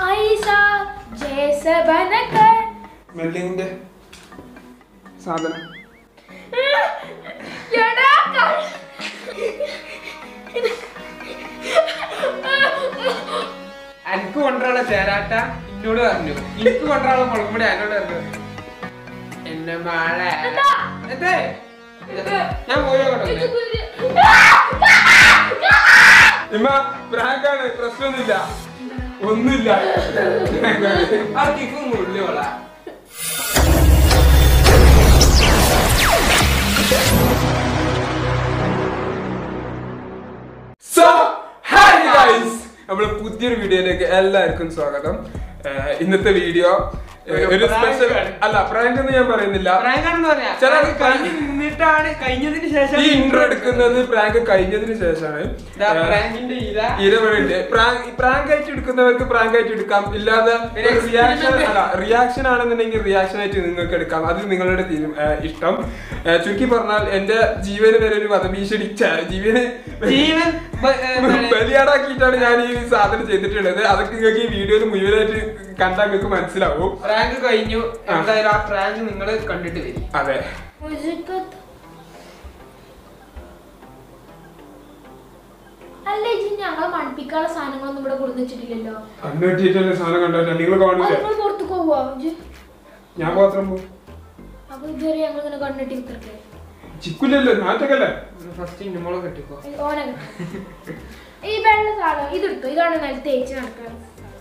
ऐसा जैसे बनकर മെല്ലിങ്ങിന്റെ സാധനം എടാ ക- എനിക്ക് കൊണ്ടുള്ള ചേരാട്ട എന്നോട് പറഞ്ഞു എനിക്ക് കൊണ്ടുള്ള മുളകുപൊടി എന്നോട് പറഞ്ഞു എന്നെ മാളെ എന്താ? എന്തേ ഞാൻ പോയോ കേട്ടോ ഇമ്മ പ്രാങ്കാണ് പ്രശ്നമൊന്നുമില്ല ഒന്നുമില്ല ആ കിക്കും മുള്ളിയോള സോ ഹായ് ഗൈസ് നമ്മുടെ പുതിയൊരു വീഡിയോയിലേക്ക് എല്ലാവർക്കും സ്വാഗതം ഏഹ് ഇന്നത്തെ വീഡിയോ ഏഹ് ഒരു ഒരു prank സ്പെഷ്യൽ ആണ്. അല്ല പ്രാങ്ക് എന്ന് ഞാൻ പറയുന്നില്ല പ്രാങ്കാണെന്ന് പറയാ ചില അത് കഴിഞ്ഞ് നിന്നിട്ടാണ് കഴിഞ്ഞതിന് ശേഷം ഈ ഇൻട്രോ എടുക്കുന്നത് പ്രാങ്ക് കഴിഞ്ഞതിന് ശേഷമാണ് ഇതാ പ്രാങ്കിന്റെ ഇതാ ഇരുവരുണ്ട് പ്രാങ്ക് ആയിട്ട് എടുക്കുന്നവർക്ക് പ്രാങ്ക് ആയിട്ട് എടുക്കാം ഇല്ലാതെ ഒരു റിയാക്ഷൻ experiment. അല്ല റിയാക്ഷൻ ആണെന്നുണ്ടെങ്കിൽ റിയാക്ഷൻ ആയിട്ട് നിങ്ങൾക്ക് എടുക്കാം അത് നിങ്ങളുടെ തീരു- ഏഹ് ഇഷ്ടം ഏഹ് ചുരുക്കി പറഞ്ഞാൽ എന്റെ ജീവന് വരെ ഒരു വധഭീഷണി ഛ, ജീവന് ജീവൻ ബ- ഏ, എന്താണ്? ബലിയാടാക്കിയിട്ടാണ് ഞാൻ ഈ സാധനം ചെയ്തിട്ടുള്ളത് അതൊക്കെ നിങ്ങൾക്ക് ഈ വീഡിയോയിൽ മുഴുവനായിട്ട് കണ്ടാൽ നിങ്ങൾക്ക് മനസ്സിലാവും പ്രാങ്ക് കഴിഞ്ഞു ആ. എന്തായാലും ആ പ്രാങ്ക് നിങ്ങൾ കണ്ടിട്ട് വരും അതെ മുഴുക്ക- അല്ല ഇജി ഞങ്ങളെ മണപ്പിക്കാനുള്ള സാധനങ്ങളൊന്നും ഇവിടെ കൊടുത്തു വെച്ചിട്ടില്ലല്ലോ കണ്ണുകെട്ടിയിട്ടുള്ള സാധനം കണ്ടിട്ട് നിങ്ങൾ അത് കാണില്ലേ നിങ്ങൾ പുറത്തു പോവാ ഇജ്ജ്? ഞാൻ മാത്രം പോകും അപ്പൊ ഇതുവരെ ഞങ്ങൾ ഇങ്ങനെ കണ്ടിട്ട് ഇത്രക്കെ ചിക്കുലല്ലോ നാട്ടക്കല്ലേ ഫസ്റ്റ് ഇന്നുമോളെ കെട്ടിക്കോ ഓനെ കിട്ടും. ഈ വെള്ള സാധനം ഇതെടുത്തു ഇതാണ് നിലത്ത് തേച്ച് നടക്കാൻ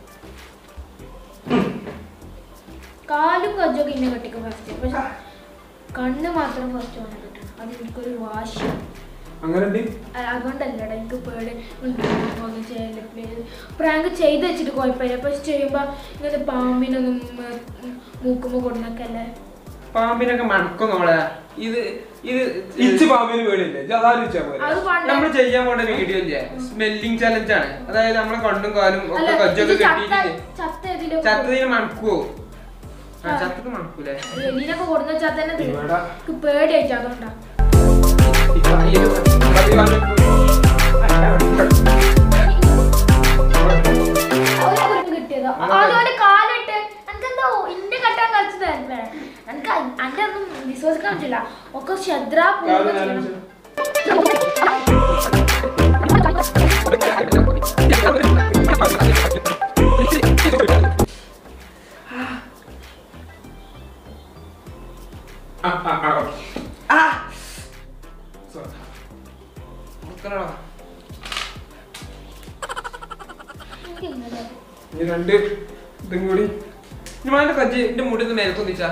കാലും കജ്ജൊക്കെ ഇന്നെ കെട്ടിക്കും ഫസ്റ്റ് പക്ഷെ കണ്ണ് മാത്രം ഫസ്റ്റ് ഓനെ കിട്ടണം അത് എനിക്കൊരു വാശി അങ്ങനെ ഉണ്ട് അ- അതുകൊണ്ടല്ലടാ എനിക്ക് പേടി ഒന്നും ചെയ്യല്ല പ്രാങ്ക് ചെയ്ത് വെച്ചിട്ട് കുഴപ്പമില്ല പക്ഷെ ചെയ്യുമ്പോ ഇങ്ങനത്തെ പാമ്പിനൊന്നും മൂക്കുമ്പോ കൊടുന്നൊക്കെയല്ലേ പാമ്പിനൊക്കെ മണക്കുന്നോളെ ഇത് ഇത് ഇച്ച് പാമ്പിന് പേടിയില്ലേ ഇജ്ജ് അതാലോചിച്ചാ പോലെ അത് പണ്ട് നമ്മൾ ചെയ്യാൻ പോണ വീഡിയോ ഇല്ലേ സ്മെല്ലിംഗ് ചലഞ്ച് ആണ് അതായത് നമ്മളെ കണ്ണും കാലും അല്ല ഒക്കെ കജ്ജൊക്കെ ഇത് ചത്ത കെട്ടിയിട്ടില്ലേ ചത്ത ഏതിലും ചത്തതിന് മണക്കുവോ ആ ആ. ചത്തത് മണക്കൂലേ എലീനൊക്കെ കൊടുന്ന വെച്ചാൽ തന്നെ തീരും. ഇവിടെ. എനിക്ക് പേടിയായിട്ട് അതുകൊണ്ടാ അവനെ കുറിപ്പ് കിട്ടിയതോ ആദ്യം അവന്റെ കാലിട്ട് എനിക്കെന്താ ഇന്റെ കെട്ടാൻ കളിച്ചത് എനിക്ക് അന്റെ ഒന്നും വിശ്വസിക്കാൻ പറ്റില്ല ഒക്കെ ശ്രദ്ധാ പൂർവ്വം ചെയ്യണം നോക്കണോ? എനിക്ക് ഇന്നലെ ഈ രണ്ട് ഇതും കൂടി ഇനി മോന്റെ കജ്ജ് എന്റെ മുടി ഒന്ന് മേലെ കൊന്നിച്ചാ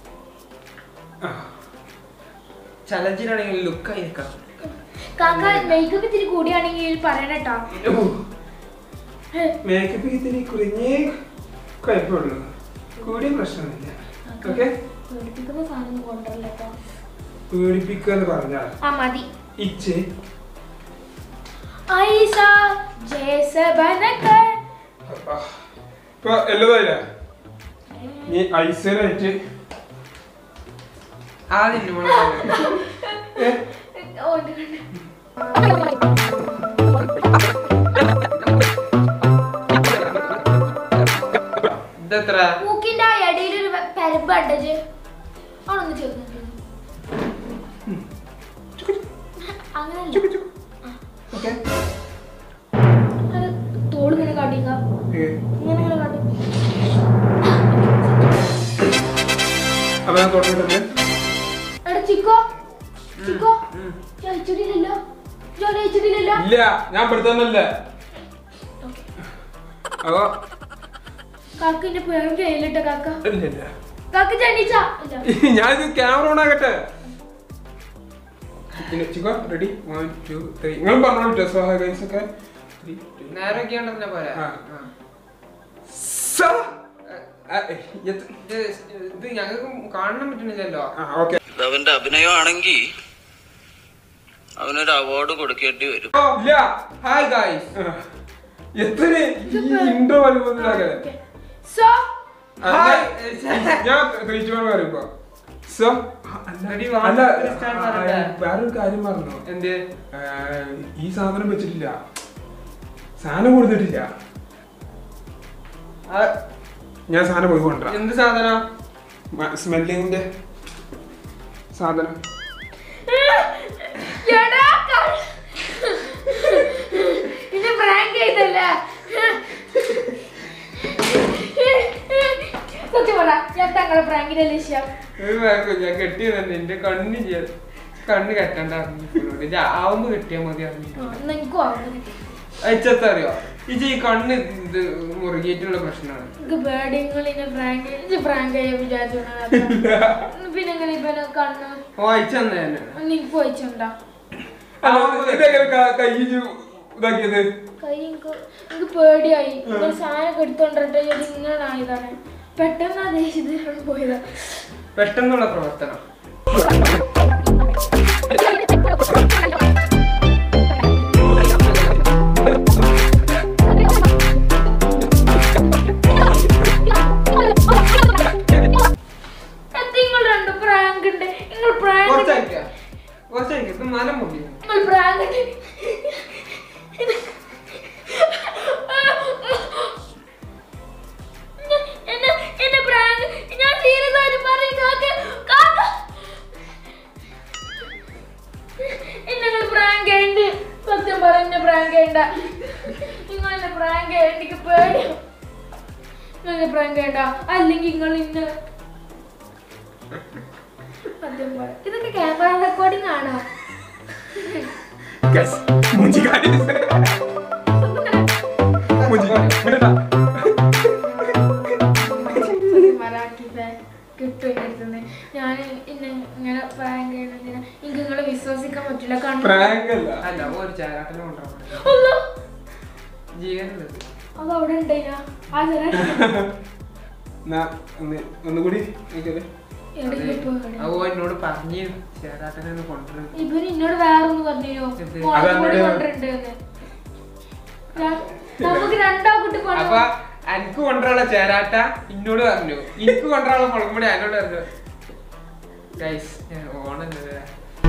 ചലഞ്ചിനാണെങ്കിൽ ലുക്കായി നിക്കാം കാക്ക മേക്കപ്പ് ഇത്തിരി കൂടിയാണെങ്കിൽ പറയണട്ടോ മേക്കപ്പ് ഇത്തിരി കുറിഞ്ഞേ കുഴപ്പമുള്ളൂ കൂടിയ പ്രശ്നമില്ല ഓക്കെ പേടിപ്പിക്കുന്ന സാധനം കൊണ്ടുവരല്ലോ പേടിപ്പിക്കുക എന്ന് പറഞ്ഞാൽ ആ മതി ഇച്ച് ऐसा जैसे बनकर ഇപ്പൊ എല്ലതായില്ല നീ ഐസനായിട്ട് ആദ്യം ഇന്റെ മോളെ ഓ, ഇത് കണ്ടോ? ഇതെത്ര മൂക്കിന്റെ ആ ഇടയിൽ ഒരു പരപ്പ് അടച്ച് അവളൊന്ന് ചേർന്നു അങ്ങനല്ല ഓക്കെ അത് തോള് ഇങ്ങനെ കാട്ടിക്ക ഇങ്ങനെ ഇങ്ങനെ കാട്ടി അപ്പൊ ഞാൻ തുടങ്ങിയിട്ടുണ്ട് എടാ ചിക്കോ ചിക്കോ ജയിച്ചിട്ടില്ലല്ലോ ജോ ജയിച്ചിട്ടില്ലല്ലോ ഇല്ല ഞാൻ പെടുത്തന്നല്ലേ അപ്പൊ കാക്കിന്റെ പേരും കയ്യിലിട്ട കാക്ക ഇല്ല ഇല്ല കാക്ക ജണിച്ച ഇല്ല ഞാനിത് ക്യാമറ ഓൺ ആകട്ടെ Chikko ready one two three നിങ്ങൾ പറഞ്ഞോളൂ ഡ്രസ് ഗൈസ് ഒക്കെ Three, two. നേരൊക്കെ ഉണ്ടെന്നെ പോരാ ആ. ആ. സ. ആ, ഇത് ഇത് ഇത് ഞങ്ങൾക്ക് കാണാൻ പറ്റുന്നില്ലല്ലോ ആ ഓക്കെ ഇത് അവന്റെ അഭിനയമാണെങ്കിൽ അവനൊരു അവാർഡ് കൊടുക്കേണ്ടി വരും ഓ ഇല്ല ഹായ് ഗായ്സ് എത്ര ഇൻട്രോ വരുമ്പോഴാകെ സോ ഹായ് ഞാൻ ത്രീ ടു വൺ പറയുമ്പോ സോ Ready, അല്ല one, two, three, start ആ, പറയട്ടെ. വേറൊരു കാര്യം പറഞ്ഞു എന്ത് ഈ സാധനം വെച്ചിട്ടില്ല സാധനം കൊടുത്തിട്ടില്ല ആ, ഞാൻ സാധനം പോയി കൊണ്ടുവരാം എന്ത് സാധനം സ്മെല്ലിങ്ങിന്റെ സാധനം എടാ, ക- ഇത് prank ചെയ്തല്ലേ? സത്യം പറ ഞാൻ തങ്ങളെ പ്രാങ്കിന്റെ ലക്ഷ്യം ഒരു കുഴപ്പമില്ല ഞാൻ കെട്ടി തന്നെ എന്റെ കണ്ണ് ചെയ്യാൻ കണ്ണ് കെട്ടണ്ടായിരുന്നു ഇത് ആവുമ്പോ കെട്ടിയാ മതി അറിഞ്ഞു നിനക്കും ആവുന്നു അയച്ചറിയോ ഇത് ഈ കണ്ണ് ഇത് മുറുകിയിട്ടുള്ള പ്രശ്നമാണ് എനിക്ക് പേടിങ്ങളിനെ പ്രാങ്ക് ഇത് പ്രാങ്ക് ചെയ്യാൻ വിചാരിച്ചു പിന്നെ എങ്ങനെ ഇപ്പൊ എന്നെ കണ്ണ് ഓ അയച്ചെന്നെ തന്നെയാണ് നിനക്ക് വായിച്ചുണ്ടാ ഇതെങ്ങനെ ക- കൈ ഇജ്ജ് ഇതാക്കിയത് കൈ എനിക്ക് എനിക്ക് പേടിയായി ഇങ്ങനെ സാധനം എടുത്തോണ്ടിട്ട് ഇങ്ങനെ ആയതാണ് പെട്ടെന്ന് ആ ദേഷ്യത്തിൽ പോയതാ പെട്ടെന്നുള്ള പ്രവർത്തനം നിങ്ങൾ രണ്ട് പ്രാങ്ക് ഉണ്ട് നിങ്ങൾ പ്രാങ്ക് കുറച്ചയക്കാം കുറച്ചയക്കാം ഇത് മനം മുടി നിങ്ങൾ പ്രാങ്ക് ഉണ്ട് എന്നെ എന്നെ പ്രാങ്ക് ഞാൻ സീരിയസ് ആയിട്ട് പറയും കാക്ക കാക്ക നിങ്ങൾ പ്രാങ്ക് ഉണ്ട് സത്യം പറഞ്ഞ പ്രാങ്ക് ചെയ്യണ്ട നിങ്ങൾ എന്നെ പ്രാങ്ക് ചെയ്യണ്ട എനിക്ക് പേടിയാണ് നിങ്ങൾ പ്രാങ്ക് ചെയ്യണ്ട അല്ലെങ്കിൽ നിങ്ങൾ ഇന്ന് സത്യം പറ ഇതൊക്കെ ക്യാമറ റെക്കോർഡിംഗ് ആണോ Guys, മൂഞ്ചി കാര്യം മൂഞ്ചി വിടടാ. സത്യം പറ ആക്കിപ്പേ കിട്ടും എൻ്റെ അടുത്തുനിന്ന് ഞാൻ ഇന്ന് ഇങ്ങനെ പ്രാങ്ക് ചെയ്യുന്നതിന് എനിക്ക് നിങ്ങളെ വിശ്വസിക്കാൻ പറ്റില്ല കണ്ടു Prank അല്ല. അല്ല ഒരു ചേരാട്ടനെ കൊണ്ടുപോകാൻ അല്ലോ ജീവനുള്ളത് അത് അവിടെ ഉണ്ടായിനാ ആ ചെറിയ എന്നാ ഒന്ന് ഒന്നുകൂടി നോക്കിയത് എവിടെയെങ്കിലും പോയി അവ എന്നോട് പറഞ്ഞു ചേരാട്ടനെ ഒന്ന് കൊണ്ടുവരും ഇവന് എന്നോട് വേറൊന്ന് പറഞ്ഞു എന്ത്? മോളെ കൂടി അതെന്നോട് കൊണ്ടിട്ടുണ്ട് നമുക്ക് രണ്ടാ കുട്ടി അപ്പൊ എനിക്ക് കൊണ്ടുവരാനുള്ള ചേരാട്ട എന്നോട് പറഞ്ഞു എനിക്ക് കൊണ്ടുവരാനുള്ള മുളകും പൊടി എന്നോട് പറഞ്ഞു ഗൈസ് ഓണല്ലേ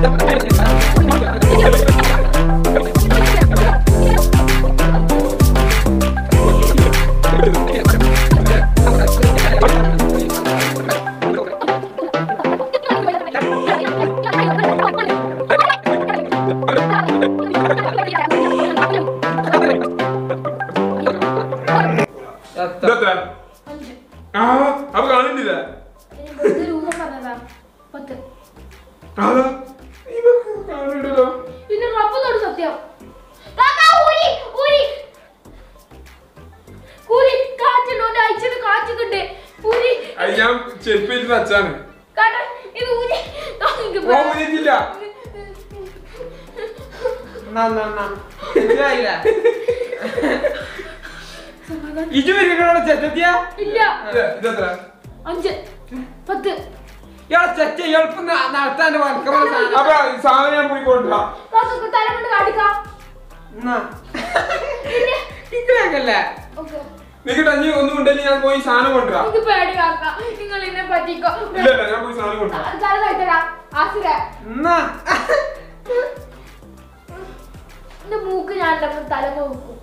ഇതെത്ര? അഞ്ച് ആ അപ്പൊ കാണുന്നില്ല ഇനി വെറുതെ രൂപം പറഞ്ഞതാ പത്ത് അതാ ഇവക്ക് കാണുന്നുണ്ടല്ലോ പിന്നെ റബ്ബിനോട് സത്യം കാക്കാ, ഊരി, ഊരി. ഊരി, കാറ്റുണ്ട്, ഓന്റെ അയച്ചത് കാറ്റൊക്കെ ഊരി. അത് ഞാൻ ചെരുപ്പിട്ട് വെച്ചാണ് കാട്ടാ, ഇത് ഊരി. ആ, എനിക്ക് ഓ ഊരിയിട്ടില്ല. മനസ്സിലായില്ല സമാധാനം. ഇജു വരികളോട് ചെത്തെത്തിയ ഇല്ല ഇത് ഇതെത്ര അഞ്ച് പത്ത് ഇയാളെ ചെറ്റ എളുപ്പം നടത്താൻ വർക്കമുള്ള സാധനം അപ്പൊ ഈ സാധനം ഞാൻ പോയി കൊണ്ടുവരാം കാക്ക തല കൊണ്ട് കാട്ടിക്കാം എന്നാ ഇങ്ങനെയൊക്കെയല്ലേ ഓക്കെ നിക്കട്ടെ നീ ഒന്നും ഉണ്ടെങ്കിൽ ഞാൻ പോയി സാധനം കൊണ്ടുവരാം എനിക്ക് പേടി കാക്ക നിങ്ങൾ എന്നെ പറ്റിക്കോ ഇല്ല ഇല്ല ഞാൻ പോയി സാധനം കൊണ്ടുവരാം തല കഴിത്തരാ ആസിര എന്നാ എന്റെ മൂക്ക് ഞാൻ എന്റെ തല നോക്കും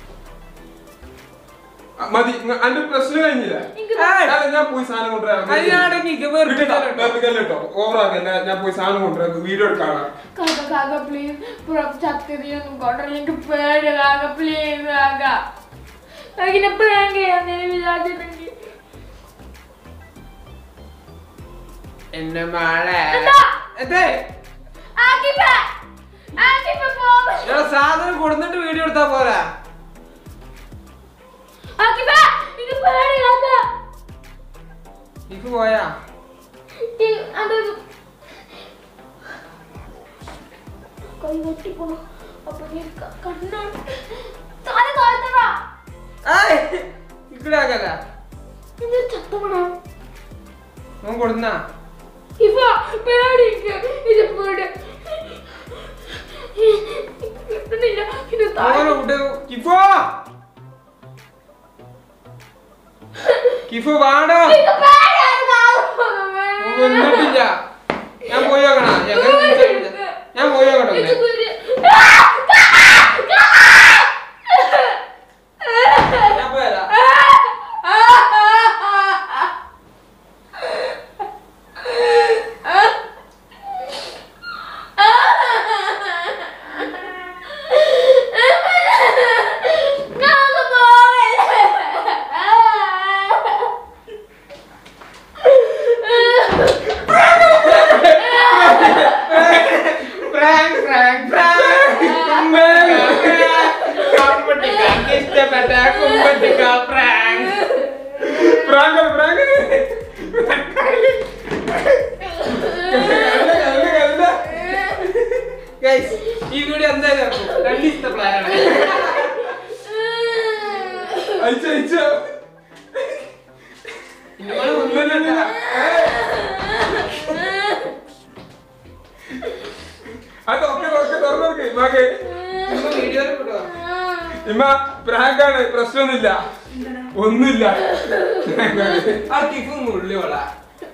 ആ, മതി ഇങ്ങ- അന്റെ പ്രശ്നം കഴിഞ്ഞില്ല എനിക്ക് ഏയ്. അല്ല, ഞാൻ പോയി സാധനം കൊണ്ടുവരാം അതിനാണെങ്കിൽ വെറുതെ ഓവറാക്കല്ല ഞാൻ പോയി സാധനം കൊണ്ടുവരാം വീഡിയോ എടുക്കാണ് കാക്ക കാക്ക പ്ലീസ് ചക്കതിയൊന്നും കൊണ്ടുവരണം എനിക്ക് പേടി കാക്ക പ്ലീസ് കാക്ക അങ്ങനെ പ്രാങ്ക് ചെയ്യാൻ വിചാരിച്ചിട്ടുണ്ടെങ്കിൽ എന്നെ മാളെ എന്താ? എത്തേ ആക്കിപ്പ ആക്കിപ്പ പോവാ ഇയാളെ സാധനം കൊടുത്തിട്ട് വീഡിയോ എടുത്താ പോരാ ആക്കിപ്പ എനിക്ക് പേടി കാക്ക ഇക്ക് പോയാ ഈ അത് കൈ പൊട്ടിപ്പോണു അപ്പൊ നീ ക- കണ്ണാണ് തല താഴ്ത്തടാ ഇക്കടാക്കല്ല ഇത് ചത്തമണ അവൻ കൊടുന്നാ ഇവ പേടിക്ക് ഇത് പേടി കിട്ടുന്നില്ല ഇത് താഴെ ഓനെ വിട്ട് കിഫോ കിഫു വാടോ എനിക്ക് പേടിയാണ് കാക്ക. അവൻ വന്നിട്ടില്ല ഞാൻ പോയി നോക്കണ ഞാൻ പോയി നോക്കട്ടെ എനിക്ക് ഒന്ന്. പേടി. ഞാൻ പോയതാ ആ! അയ്യോ ഇന്നുമോള് ഒന്നുമില്ല അത് ഒക്കെ തുറക്ക് തുറന്നു നോക്ക് ഇമ്മാക്ക് ഇമ്മ വീഡിയോയിൽ പെടുവാ ഇമ്മ പ്രാങ്കാണ് പ്രശ്നമൊന്നുമില്ല ഒന്നുമില്ല പ്രാങ്കാണ്. ആ കിഫും മുള്ളിയോളാ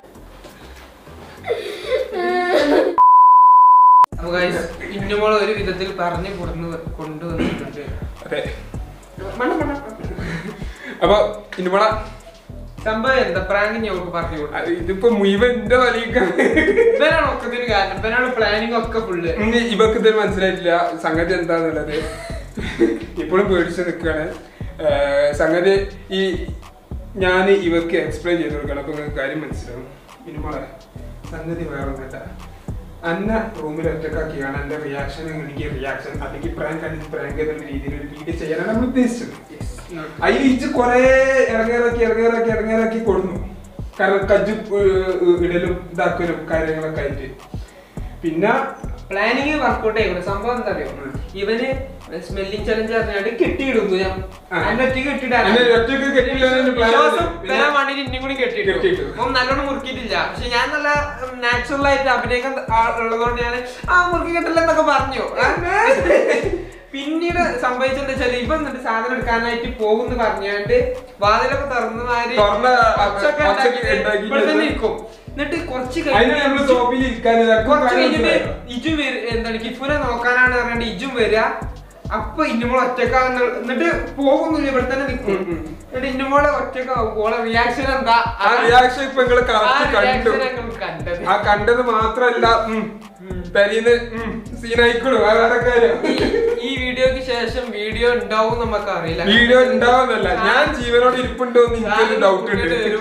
അപ്പൊ guys, ഇന്നുമോള് ഒരു വിധത്തിൽ പറഞ്ഞു കൊടുന്ന് കൊണ്ടുവന്നിട്ടുണ്ട് അതെ മണ്ണ മണ്ണ അപ്പൊ ഇനിമള സംഭവം എന്താ പ്രാങ്ക് ഞങ്ങൾക്ക് പറഞ്ഞു കൊടുത്തു ഇതിപ്പോ മുഴുവൻ എന്റെ വലിക്കാണ് ഇവനാണ് ഒക്കത്തിന് കാരണം ഇവനാണ് പ്ലാനിങ് ഒക്കെ ഫുള്ള് ഇനി ഇവക്ക് ഇതൊരു മനസ്സിലായിട്ടില്ല സംഗതി എന്താന്നുള്ളത് ഇപ്പോഴും പേടിച്ച് നിൽക്കുകയാണ് സംഗതി ഈ ഞാൻ ഇവക്ക് എക്സ്പ്ലെയിൻ ചെയ്ത് കൊടുക്കണം അപ്പൊ നിങ്ങൾക്ക് കാര്യം മനസ്സിലാവും ഇനിമോളെ സംഗതി വേറെ ഒന്നല്ല അന്ന റൂമിൽ ഒറ്റക്കാക്കിയാണ് എന്റെ റിയാക്ഷൻ എനിക്ക് റിയാക്ഷൻ അല്ലെങ്കിൽ പ്രാങ്ക് അല്ലെങ്കിൽ പ്രാങ്ക് എന്നുള്ള രീതിയിൽ ഒരു വീഡിയോ ചെയ്യാനാണ് നമ്മൾ ഉദ്ദേശിച്ചത് അതിൽ ഇച്ച് കൊറേ ഇറങ്ങേറാക്കി ഇറങ്ങേറാക്കി ഇറങ്ങേറാക്കി കൊടുന്നു കാരണം കജ്ജ് ഏർ ഇടലും ഇതാക്കലും കാര്യങ്ങളൊക്കെ ആയിട്ട് പിന്നെ പ്ലാനിങ് വർക്കൗട്ട് ചെയ്യണം സംഭവം എന്താ അറിയോ ഇവന് സ്മെല്ലിംഗ് ചലഞ്ച് അറിഞ്ഞാണ്ട് കെട്ടിയിടുന്നു ഞാൻ ആ. എന്നെ ഒറ്റയ്ക്ക് കെട്ടിയിടാൻ എന്നെ ഒറ്റയ്ക്ക് കെട്ടിയിടാനാണ് plan. വിശ്വാസം പിന്നെ- വരാൻ വേണ്ടിട്ട് ഇന്നും കൂടി കെട്ടിയിട്ടു കെട്ടിയിട്ടു. അപ്പം നല്ലോണം മുറുക്കിയിട്ടില്ല പക്ഷെ ഞാൻ നല്ല നാച്ചുറൽ ആയിട്ട് അഭിനയിക്കാൻ ആ- ഉള്ളതുകൊണ്ട് ഞാൻ ആ മുറുക്കി കെട്ടില്ല എന്നൊക്കെ പറഞ്ഞു ആ. പിന്നീട് സംഭവിച്ചെന്താ വെച്ചാൽ ഇവ എന്നിട്ട് സാധനം എടുക്കാനായിട്ട് പോകുന്നു പറഞ്ഞാണ്ട് വാതിലൊക്കെ തുറന്ന മാതിരി തുറന്ന് ഒച്ചയൊക്കെ ഒച്ചയൊക്കെ ഉണ്ടാക്കിയിട്ട് ഉണ്ടാക്കിയിട്ട് ഇവിടെ തന്നെ ഇരിക്കും എന്നിട്ട് കുറച്ച് അതിന് നമ്മള് കഴിഞ്ഞ് സോപ്പിൽ ഇരിക്കാനില്ല കുറച്ച് കഴിഞ്ഞിട്ട് ഇജു വര- എന്താണ് കിഫുനെ നോക്കാനാണ് പറഞ്ഞിട്ട് ഇജും വരിക അപ്പൊ ഇന്നുമോളെ ഒറ്റക്കാന്ന് എന്നിട്ട് പോകുന്നില്ല ഇവിടെ തന്നെ നിൽക്കും ഉം, ഉം. എന്നിട്ട് ഇന്നുമോളെ ഒറ്റക്കാവും ഓളെ റിയാക്ഷൻ എന്താ ആ റിയാക്ഷൻ ഇപ്പൊ നിങ്ങള് ആ കറക്റ്റ് കണ്ടു reaction ഞങ്ങൾ കണ്ടത് ആ കണ്ടത് മാത്രല്ല പെരീന്ന് സീനായിക്കണു ആ വേറെ കാര്യം ഈ- ഈ വീഡിയോക്ക് ശേഷം വീഡിയോ ഉണ്ടാവും നമുക്ക് അറിയില്ല വീഡിയോ ഉണ്ടാവുന്നല്ല ഞാൻ ജീവനോട് ഇരിപ്പുണ്ടോ എന്ന് എനിക്കൊരു ഞാൻ ഡൗട്ട് ഉണ്ട് വരും.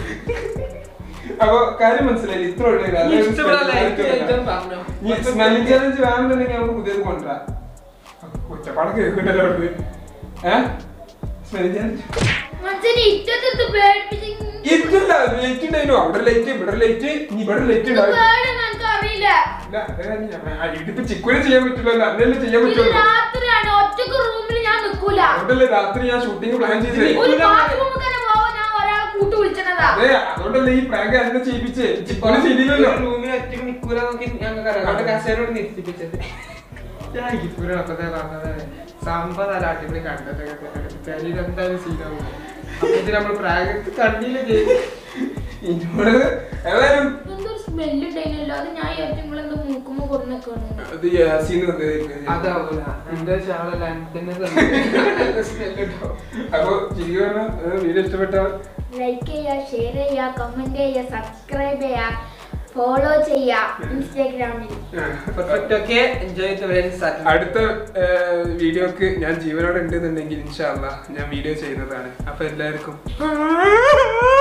അപ്പൊ കാര്യം മനസ്സിലായി ഇത്ര ഉള്ളൂ ഈ ഇഷ്ടപ്പെടാൻ like ചെയ്തിട്ടും പറഞ്ഞോ. സ്മെല്ലിംഗ് ചലഞ്ച് വേണമെന്നുണ്ടെങ്കിൽ നമുക്ക് പുതിയത് കൊണ്ടുവരാം ഒച്ചപ്പാട് കേൾക്കണ്ടല്ലോ അവിടുന്ന് ഏഹ് സ്മെല്ലിംഗ് ചലഞ്ച് മനുഷ്യനെ ഇറ്റത്തെടുത്ത് പേടിപ്പിച്ച് ഇല്ല ലൈറ്റ് ഉണ്ടായിരുന്നു അവിടെ ലൈറ്റ് ഇവിടെ ലൈറ്റ് ഇവിടെ ലൈറ്റ് ഇത് ഉണ്ടാവും പേടിയൊന്നും എനിക്ക് അറിയില്ല ഇല്ല, അത് തന്നെ ഞാൻ- ആ, ഇതിപ്പോ ചിക്കുനെ ചെയ്യാൻ പറ്റില്ലല്ലോ അതല്ലേ ചെയ്യാൻ ഇത് പറ്റുള്ളൂ രാത്രിയാണ് ഒറ്റക്ക് റൂമിൽ ഞാൻ നിക്കൂല അതുകൊണ്ടല്ലേ രാത്രി ഞാൻ ഷൂട്ടിംഗ് പ്ലാൻ ചെയ്തത് ഒരു ബാത്റൂമിൽ തന്നെ പോവാൻ ഞാൻ ഒരാളെ കൂട്ട് വിളിച്ചതാ അതെ അതുകൊണ്ടല്ലേ ഈ പ്രാങ്ക് അതിനെ ചെയ്യിപ്പിച്ചേ ചിക്കുനെ ചെയ്തില്ലല്ലോ റൂമിൽ ഒറ്റയ്ക്ക് നിക്കൂല നോക്കി ഞങ്ങൾക്ക് അറിയാം അവിടെ കസേരോട് നിർത്തിപ്പിച്ചത് ഞാൻ ഗിഫ്റ്റ് നോക്കത്തെ പറഞ്ഞത് സംഭവം നല്ല അടിപൊളി കണ്ടത് ശരീരം എന്തായാലും സീനാവും അപ്പൊ നമ്മൾ പ്രാഗത്ത് കണ്ടില്ല ചെയ്തു ഇന്നോട് ഏതായാലും എന്തോ സ്മെല്ല് ഉണ്ടായില്ലല്ലോ അത് ഞാൻ വിചാരിച്ചു നിങ്ങളെന്തോ മൂക്കുമ്പോ കൊടുന്നൊക്കെയാണ് അത് യാസീന് വന്നതായിരിക്കും. അതാവൂല എന്താ ചാളല്ല തന്നെ സ്മെല്ല് ഉണ്ടാവും അപ്പൊ ശരിക്കും പറഞ്ഞാൽ വീഡിയോ ഇഷ്ടപ്പെട്ടാൽ ലൈക്ക് ചെയ്യുക ഷെയർ ചെയ്യുക കമന്റ് ചെയ്യുക സബ്സ്ക്രൈബ് ചെയ്യുക ഫോളോ ചെയ്യുക ഇൻസ്റ്റാഗ്രാമിൽ പെർഫെക്റ്റ് ഓക്കെ എൻജോയ് ചെയ്ത് വരാൻ അടുത്ത വീഡിയോക്ക് ഞാൻ ജീവനോടെ ഉണ്ടെന്നുണ്ടെങ്കിൽ ഇൻഷാല്ല ഞാൻ വീഡിയോ ചെയ്യുന്നതാണ് അപ്പൊ എല്ലാവർക്കും